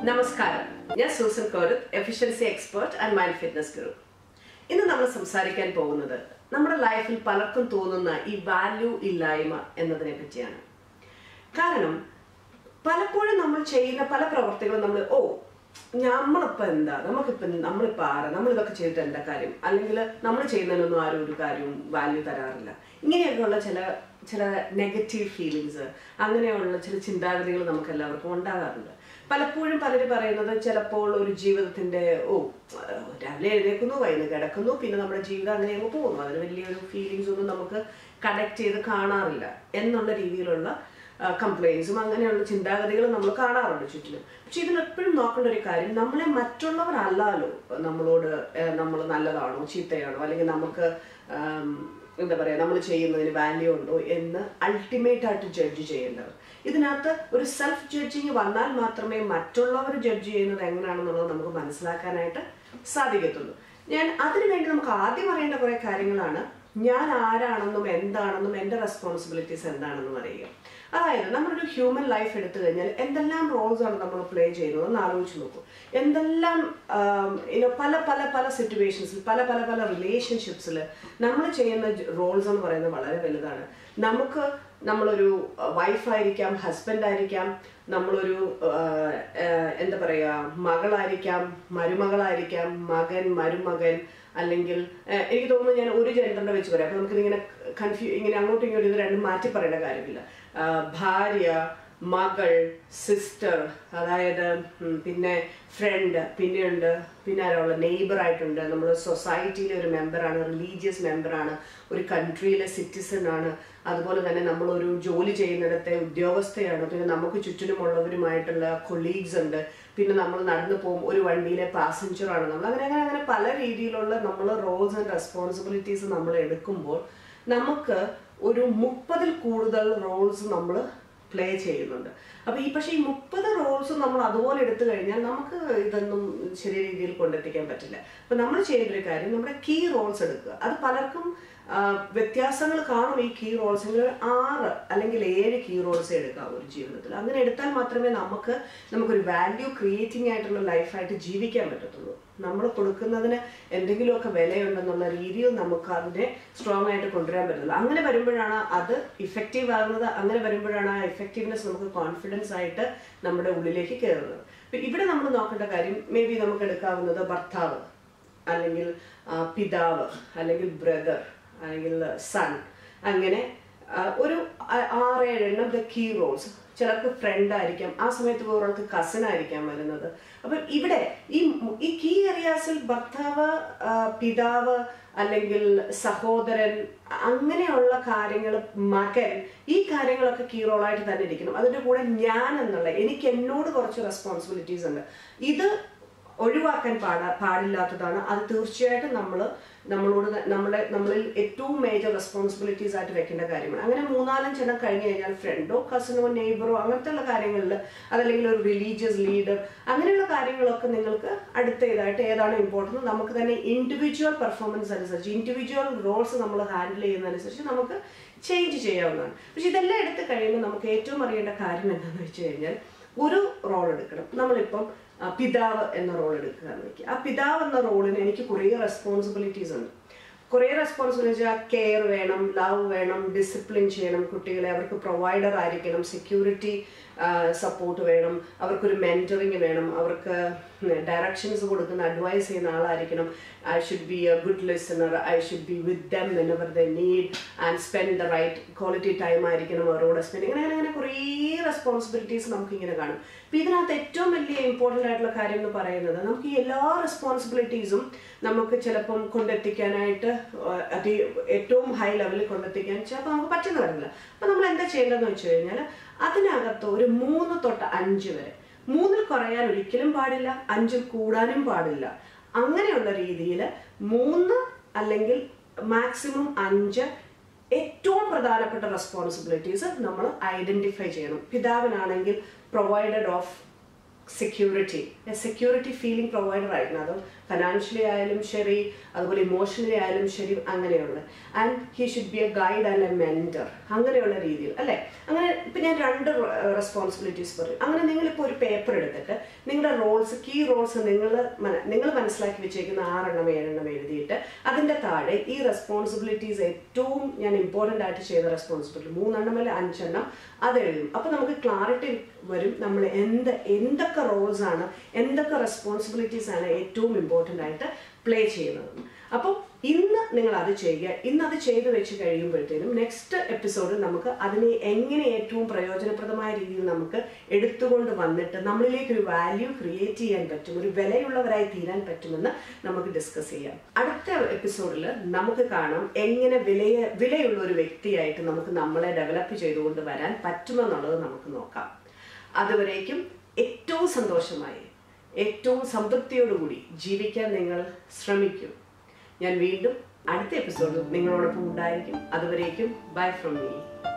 നമസ്കാരം ഞാൻ Susan Korath efficiency expert and mind fitness guru ഇന്ന് നമ്മൾ സംസാരിക്കാൻ പോകുന്നത് നമ്മുടെ ലൈഫിൽ പലർക്കും തോന്നുന്ന ഈ വാല്യൂ ഇല്ലായ്മ എന്നതിനെ പറ്റിയാണ് കാരണം പലപ്പോഴും നമ്മൾ ചെയ്യുന്ന പല പ്രവർത്തികളും നമ്മൾ ഓ നമ്മളിപ്പോ എന്താ നമുക്കിപ്പോ നമ്മളിപ്പോ ആരാ നമ്മളിതൊക്കെ ചെയ്തിട്ട് എന്താ കാര്യം അല്ലെങ്കിൽ നമ്മൾ ചെയ്യുന്നതിനൊന്നും ആരും ഒരു കാര്യവും വാല്യൂ തരാറില്ല ഇങ്ങനെയൊക്കെയുള്ള ചില ചില നെഗറ്റീവ് ഫീലിങ്സ് അങ്ങനെയുള്ള ചില ചിന്താഗതികൾ നമുക്ക് എല്ലാവർക്കും ഉണ്ടാകാറുണ്ട് പലപ്പോഴും പലരും പറയുന്നത് ചിലപ്പോൾ ഒരു ജീവിതത്തിന്റെ ഓ രാവിലെ എഴുന്നേക്കുന്നു വൈകുന്നേരം കിടക്കുന്നു പിന്നെ നമ്മുടെ ജീവിതം അങ്ങനെ അങ്ങ് പോകുന്നു അതിന് വലിയൊരു ഫീലിങ്സ് ഒന്നും നമുക്ക് കണക്ട് ചെയ്ത് കാണാറില്ല എന്നുള്ള രീതിയിലുള്ള കംപ്ലൈൻസും അങ്ങനെയുള്ള ചിന്താഗതികൾ നമ്മൾ കാണാറുണ്ട് ചുറ്റിലും പക്ഷെ ഇതിലെപ്പോഴും നോക്കേണ്ട ഒരു കാര്യം നമ്മളെ മറ്റുള്ളവരല്ലല്ലോ നമ്മളോട് നമ്മൾ നല്ലതാണോ ചീത്തയാണോ അല്ലെങ്കിൽ നമുക്ക് ആം, എന്താ പറയുക നമ്മൾ ചെയ്യുന്നതിന് വാല്യൂ ഉണ്ടോ എന്ന് അൾട്ടിമേറ്റ് ആയിട്ട് ജഡ്ജ് ചെയ്യേണ്ടത് ഇതിനകത്ത് ഒരു സെൽഫ് ജഡ്ജിങ് വന്നാൽ മാത്രമേ മറ്റുള്ളവർ ജഡ്ജ് ചെയ്യുന്നത് എങ്ങനെയാണെന്നുള്ളത് നമുക്ക് മനസ്സിലാക്കാനായിട്ട് സാധിക്കത്തുള്ളൂ ഞാൻ അതിനുവേണ്ടി നമുക്ക് ആദ്യം അറിയേണ്ട കുറേ കാര്യങ്ങളാണ് ഞാൻ ആരാണെന്നും എന്താണെന്നും എൻ്റെ റെസ്പോൺസിബിലിറ്റീസ് എന്താണെന്നും അറിയുക അതായത് നമ്മളൊരു ഹ്യൂമൻ ലൈഫ് എടുത്തു കഴിഞ്ഞാൽ എന്തെല്ലാം റോൾസ് ആണ് നമ്മൾ പ്ലേ ചെയ്യുന്നത് എന്ന് ആലോചിച്ച് നോക്കൂ എന്തെല്ലാം ഇനോ പല പല പല സിറ്റുവേഷൻസിൽ പല പല പല റിലേഷൻഷിപ്സിൽ നമ്മൾ ചെയ്യുന്ന റോൾസ് എന്ന് പറയുന്നത് വളരെ വലുതാണ് നമുക്ക് നമ്മളൊരു വൈഫായിരിക്കാം ഹസ്ബൻഡ് ആയിരിക്കാം നമ്മളൊരു ആ, ആ, എന്താ പറയുക മകളായിരിക്കാം മരുമകളായിരിക്കാം മകൻ മരുമകൻ അല്ലെങ്കിൽ ആ, എനിക്ക് തോന്നുന്നു ഞാൻ ഒരു ജെൻഡറിനെ വെച്ച് പറയാം അപ്പൊ നമുക്കിതിങ്ങനെ കൺഫ്യൂ ഇങ്ങനെ അങ്ങോട്ടും ഇങ്ങോട്ടും ഇത് രണ്ടും മാറ്റി പറയേണ്ട കാര്യമില്ല ആ, ഭാര്യ മകൾ സിസ്റ്റർ അതായത് ഉം, പിന്നെ ഫ്രണ്ട് പിന്നെയുണ്ട് പിന്നെ ആരുള്ള നെയ്ബർ ആയിട്ടുണ്ട് നമ്മൾ സൊസൈറ്റിയിലെ ഒരു മെമ്പറാണ് റിലീജിയസ് മെമ്പറാണ് ഒരു കൺട്രിയിലെ സിറ്റിസൺ ആണ് അതുപോലെ തന്നെ നമ്മളൊരു ജോലി ചെയ്യുന്നിടത്തെ ഉദ്യോഗസ്ഥയാണ് പിന്നെ നമുക്ക് ചുറ്റിനുമുള്ളവരുമായിട്ടുള്ള കൊളീഗ്സ് ഉണ്ട് പിന്നെ നമ്മൾ നടന്നു പോകും ഒരു വണ്ടിയിലെ പാസഞ്ചർ ആണ് നമ്മൾ അങ്ങനെ അങ്ങനെ അങ്ങനെ പല രീതിയിലുള്ള നമ്മൾ റോൾസ് ആൻഡ് റെസ്പോൺസിബിലിറ്റീസ് നമ്മൾ എടുക്കുമ്പോൾ നമുക്ക് ഒരു മുപ്പതിൽ കൂടുതൽ റോൾസ് നമ്മൾ പ്ലേ ചെയ്യുന്നുണ്ട് അപ്പൊ ഈ പക്ഷേ ഈ മുപ്പത് റോൾസും നമ്മൾ അതുപോലെ എടുത്തു കഴിഞ്ഞാൽ നമുക്ക് ഇതൊന്നും ശരിയ രീതിയിൽ കൊണ്ടെത്തിക്കാൻ പറ്റില്ല അപ്പൊ നമ്മൾ ചെയ്യേണ്ട ഒരു കാര്യം നമ്മുടെ കീ റോൾസ് എടുക്കുക അത് പലർക്കും ആ, വ്യത്യാസങ്ങൾ കാണും ഈ കീ റോൾസ് ആറ് അല്ലെങ്കിൽ ഏഴ് കീ റോൾസ് എടുക്കാം ഒരു ജീവിതത്തിൽ അങ്ങനെ എടുത്താൽ മാത്രമേ നമുക്ക് നമുക്കൊരു വാല്യൂ ക്രിയേറ്റിംഗ് ആയിട്ടുള്ള ലൈഫായിട്ട് ജീവിക്കാൻ പറ്റത്തുള്ളൂ നമ്മൾ കൊടുക്കുന്നതിന് എന്തെങ്കിലുമൊക്കെ വിലയുണ്ടെന്നുള്ള രീതിയിൽ നമുക്ക് അതിനെ സ്ട്രോങ് ആയിട്ട് കൊണ്ടുവരാൻ പറ്റുള്ളൂ അങ്ങനെ വരുമ്പോഴാണ് അത് ഇഫക്റ്റീവ് ആകുന്നത് അങ്ങനെ വരുമ്പോഴാണ് ആ ഇഫക്റ്റീവ്നെസ് നമുക്ക് കോൺഫിഡൻസ് ആയിട്ട് നമ്മുടെ ഉള്ളിലേക്ക് കയറുന്നത് അപ്പൊ ഇവിടെ നമ്മൾ നോക്കേണ്ട കാര്യം മേ ബി നമുക്ക് എടുക്കാവുന്നത് ഭർത്താവ് അല്ലെങ്കിൽ ആ, പിതാവ് അല്ലെങ്കിൽ ബ്രദർ അല്ലെങ്കിൽ സൺ അങ്ങനെ ആ, ഒരു ആ- ആറേഴ് എണ്ണം ദ കീ റോൾസ് ചിലർക്ക് ഫ്രണ്ട് ആയിരിക്കാം ആ സമയത്ത് വേറൊരാൾക്ക് കസിൻ ആയിരിക്കാം വരുന്നത് അപ്പം ഇവിടെ ഈ മു- ഈ കീ ഏരിയാസിൽ ഭർത്താവ് ആ, പിതാവ് അല്ലെങ്കിൽ സഹോദരൻ അങ്ങനെയുള്ള കാര്യങ്ങൾ മകൻ ഈ കാര്യങ്ങളൊക്കെ കീ റോളായിട്ട് തന്നെ ഇരിക്കണം അതിൻ്റെ കൂടെ ഞാൻ എന്നുള്ള എനിക്ക് എന്നോട് കുറച്ച് റെസ്പോൺസിബിലിറ്റീസ് ഉണ്ട് ഇത് ഒഴിവാക്കാൻ പാടാ പാടില്ലാത്തതാണ് അത് തീർച്ചയായിട്ടും നമ്മൾ നമ്മളോട് ത- നമ്മളെ നമ്മളിൽ ഏറ്റവും മേജർ റെസ്പോൺസിബിലിറ്റീസ് ആയിട്ട് വെക്കേണ്ട കാര്യമാണ് അങ്ങനെ മൂന്നാലഞ്ചെണ്ണം കഴിഞ്ഞു കഴിഞ്ഞാൽ ഫ്രണ്ടോ കസിനോ നെയ്ബറോ അങ്ങനത്തെ ഉള്ള കാര്യങ്ങളിൽ അതല്ലെങ്കിൽ ഒരു റിലീജിയസ് ലീഡർ അങ്ങനെയുള്ള കാര്യങ്ങളൊക്കെ നിങ്ങൾക്ക് അടുത്ത ഇതായിട്ട് ഏതാണ് ഇമ്പോർട്ടൻറ്റ് നമുക്ക് തന്നെ ഇൻഡിവിജ്വൽ പെർഫോമൻസ് അനുസരിച്ച് ഇൻഡിവിജ്വൽ റോൾസ് നമ്മൾ ഹാൻഡിൽ ചെയ്യുന്നതനുസരിച്ച് നമുക്ക് ചേഞ്ച് ചെയ്യാവുന്നതാണ് പക്ഷെ ഇതെല്ലാം എടുത്തു കഴിയുമ്പോൾ നമുക്ക് ഏറ്റവും അറിയേണ്ട കാര്യം എന്താണെന്ന് വെച്ച് കഴിഞ്ഞാൽ ഒരു റോൾ എടുക്കണം നമ്മളിപ്പം ആ, പിതാവ് എന്ന റോൾ എടുക്കുക എന്ന് വെക്കുക ആ പിതാവ് എന്ന റോളിന് എനിക്ക് കുറേ റെസ്പോൺസിബിലിറ്റീസ് ഉണ്ട് കുറേ റെസ്പോൺസിബിലിറ്റി കെയർ വേണം ലവ് വേണം ഡിസിപ്ലിൻ ചെയ്യണം കുട്ടികളെ അവർക്ക് പ്രൊവൈഡർ ആയിരിക്കണം സെക്യൂരിറ്റി സപ്പോർട്ട് വേണം അവർക്കൊരു മെൻറ്ററിങ് വേണം അവർക്ക് ഡയറക്ഷൻസ് കൊടുക്കുന്ന അഡ്വൈസ് ചെയ്യുന്ന ആളായിരിക്കണം I should be a good listener I should be with them whenever the need and spend the right quality time ആയിരിക്കണം അവരോട് സ്പെൻഡ് ഇങ്ങനെ അങ്ങനെ അങ്ങനെ കുറേ റെസ്പോൺസിബിലിറ്റീസ് നമുക്ക് ഇങ്ങനെ കാണും അപ്പോൾ ഇതിനകത്ത് ഏറ്റവും വലിയ ഇമ്പോർട്ടൻ്റ് ആയിട്ടുള്ള കാര്യം എന്ന് പറയുന്നത് നമുക്ക് ഈ എല്ലാ റെസ്പോൺസിബിലിറ്റീസും നമുക്ക് ചിലപ്പം കൊണ്ടെത്തിക്കാനായിട്ട് ആ, അതി ഏറ്റവും ഹൈ ലെവലിൽ കൊണ്ടെത്തിക്കാൻ ചിലപ്പോൾ നമുക്ക് പറ്റുന്ന വരില്ല അപ്പം നമ്മൾ എന്താ ചെയ്യേണ്ടതെന്ന് വെച്ച് കഴിഞ്ഞാൽ അതിനകത്ത് ഒരു മൂന്ന് തൊട്ട് അഞ്ച് വരെ മൂന്നിൽ കുറയാൻ ഒരിക്കലും പാടില്ല അഞ്ചിൽ കൂടാനും പാടില്ല അങ്ങനെയുള്ള രീതിയിൽ മൂന്ന് അല്ലെങ്കിൽ മാക്സിമം അഞ്ച് ഏറ്റവും പ്രധാനപ്പെട്ട റെസ്പോൺസിബിലിറ്റീസ് നമ്മൾ ഐഡന്റിഫൈ ചെയ്യണം പിതാവിനാണെങ്കിൽ provided of security security feeling provider ആയിരുന്നു അത് ഫിനാൻഷ്യലി ആയാലും ശരി അതുപോലെ ഇമോഷണലി ആയാലും ശരി അങ്ങനെയുള്ള and he should be a guide and a mentor അങ്ങനെയുള്ള രീതിയിൽ അല്ലേ അങ്ങനെ ഇപ്പം ഞാൻ രണ്ട് റെസ്പോൺസിബിലിറ്റീസ് പറയും അങ്ങനെ നിങ്ങളിപ്പോൾ ഒരു പേപ്പർ എടുത്തിട്ട് നിങ്ങളുടെ റോൾസ് കീ റോൾസ് നിങ്ങൾ നിങ്ങൾ മനസ്സിലാക്കി വെച്ചേക്കുന്ന ആറെണ്ണം ഏഴെണ്ണം എഴുതിയിട്ട് അതിൻ്റെ താഴെ ഈ റെസ്പോൺസിബിലിറ്റീസ് ഏറ്റവും ഞാൻ ഇമ്പോർട്ടൻ്റ് ആയിട്ട് ചെയ്ത റെസ്പോൺസിബിലിറ്റി മൂന്നെണ്ണം അല്ല അഞ്ചെണ്ണം അത് എഴുതും അപ്പോൾ നമുക്ക് ക്ലാരിറ്റി വരും നമ്മൾ എന്ത് എന്തൊക്കെ റോൾസ് ആണ് എന്തൊക്കെ റെസ്പോൺസിബിലിറ്റീസ് ആണ് ഏറ്റവും ഇമ്പോർട്ടൻ്റ് ആയിട്ട് പ്ലേ ചെയ്യുന്നത് അപ്പോൾ ഇന്ന് നിങ്ങൾ അത് ചെയ്യുക ഇന്ന് അത് ചെയ്തു വെച്ച് കഴിയുമ്പോഴത്തേനും നെക്സ്റ്റ് എപ്പിസോഡിൽ നമുക്ക് അതിനെ എങ്ങനെ ഏറ്റവും പ്രയോജനപ്രദമായ രീതിയിൽ നമുക്ക് എടുത്തുകൊണ്ട് വന്നിട്ട് നമ്മളിലേക്ക് ഒരു വാല്യൂ ക്രിയേറ്റ് ചെയ്യാൻ പറ്റും ഒരു വിലയുള്ളവരായി തീരാൻ പറ്റുമെന്ന് നമുക്ക് ഡിസ്കസ് ചെയ്യാം അടുത്ത എപ്പിസോഡിൽ നമുക്ക് കാണാം എങ്ങനെ വിലയ വിലയുള്ള ഒരു വ്യക്തിയായിട്ട് നമുക്ക് നമ്മളെ ഡെവലപ്പ് ചെയ്തുകൊണ്ട് വരാൻ പറ്റുമെന്നുള്ളത് നമുക്ക് നോക്കാം അതുവരേക്കും ഏറ്റവും സന്തോഷമായി ഏറ്റവും സംതൃപ്തിയോടുകൂടി ജീവിക്കാൻ നിങ്ങൾ ശ്രമിക്കും ഞാൻ വീണ്ടും അടുത്ത എപ്പിസോഡിൽ നിങ്ങളോടൊപ്പം ഉണ്ടായിരിക്കും അതുവരേക്കും ബൈ ഫ്രം മീ